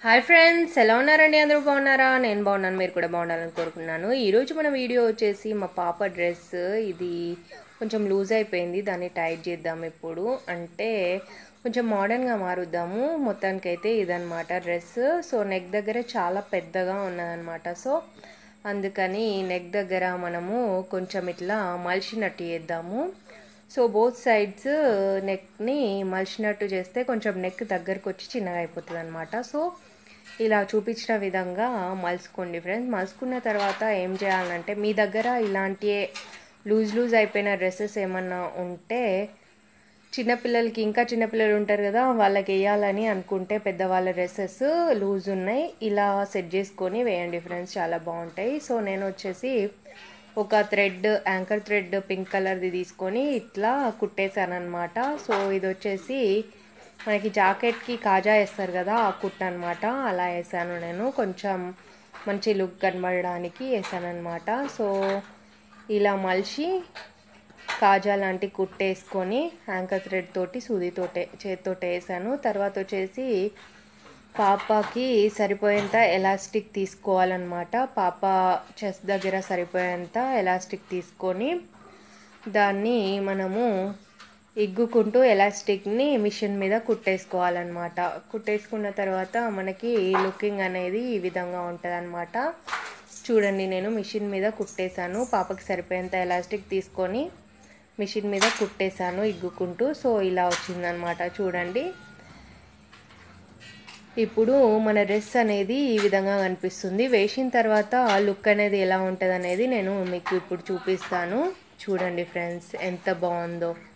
hi friends ఎలా ఉన్నారండి అందరూ బాగున్నారా నేను బాగున్నాను మీరు కూడా బాగుండాలని కోరుకున్నాను ఈరోజు మన వీడియో వచ్చేసి మా పాప డ్రెస్ ఇది కొంచెం లూజ్ అయిపోయింది దాన్ని టైట్ చేద్దాం ఇప్పుడు అంటే కొంచెం మోడర్న్గా మారుద్దాము మొత్తానికైతే ఇదనమాట డ్రెస్ సో నెక్ దగ్గర చాలా పెద్దగా ఉన్నదనమాట సో అందుకని నెక్ దగ్గర మనము కొంచెం ఇట్లా మలిచినట్టు చేద్దాము సో బోత్ సైడ్స్ నెక్ని మలిచినట్టు చేస్తే కొంచెం నెక్ దగ్గరకు వచ్చి చిన్నగా అయిపోతుంది అనమాట సో ఇలా చూపించిన విధంగా మలుచుకోండి ఫ్రెండ్స్ మలుచుకున్న తర్వాత ఏం చేయాలంటే మీ దగ్గర ఇలాంటి లూజ్ లూజ్ అయిపోయిన డ్రెస్సెస్ ఏమన్నా ఉంటే చిన్నపిల్లలకి ఇంకా చిన్నపిల్లలు ఉంటారు కదా వాళ్ళకి వేయాలని అనుకుంటే పెద్దవాళ్ళ డ్రెస్సెస్ లూజ్ ఉన్నాయి ఇలా సెట్ చేసుకొని వేయండి ఫ్రెండ్స్ చాలా బాగుంటాయి సో నేను వచ్చేసి ఒక థ్రెడ్ యాంకర్ థ్రెడ్ పింక్ కలర్ది తీసుకొని ఇట్లా కుట్టేశాను అనమాట సో ఇది వచ్చేసి మనకి జాకెట్కి కాజా వేస్తారు కదా ఆ కుట్ అనమాట అలా వేసాను నేను కొంచెం మంచి లుక్ కనబడడానికి వేసాను అనమాట సో ఇలా మలిచి కాజా లాంటి కుట్టేసుకొని యాంకర్ థ్రెడ్ తోటి సూదితోటే చేతితోటి వేసాను తర్వాత వచ్చేసి పాపకి సరిపోయేంత ఎలాస్టిక్ తీసుకోవాలన్నమాట పాప చెస్ట్ దగ్గర సరిపోయేంత ఎలాస్టిక్ తీసుకొని దాన్ని మనము ఇగ్గుకుంటూ ఎలాస్టిక్ని మిషన్ మీద కుట్టేసుకోవాలన్నమాట కుట్టేసుకున్న తర్వాత మనకి లుకింగ్ అనేది ఈ విధంగా ఉంటుంది అనమాట చూడండి నేను మిషన్ మీద కుట్టేశాను పాపకి సరిపోయేంత ఎలాస్టిక్ తీసుకొని మిషన్ మీద కుట్టేశాను ఇగ్గుకుంటూ సో ఇలా వచ్చిందనమాట చూడండి ఇప్పుడు మన డ్రెస్ అనేది ఈ విధంగా కనిపిస్తుంది వేసిన తర్వాత లుక్ అనేది ఎలా ఉంటుంది అనేది నేను మీకు ఇప్పుడు చూపిస్తాను చూడండి ఫ్రెండ్స్ ఎంత బాగుందో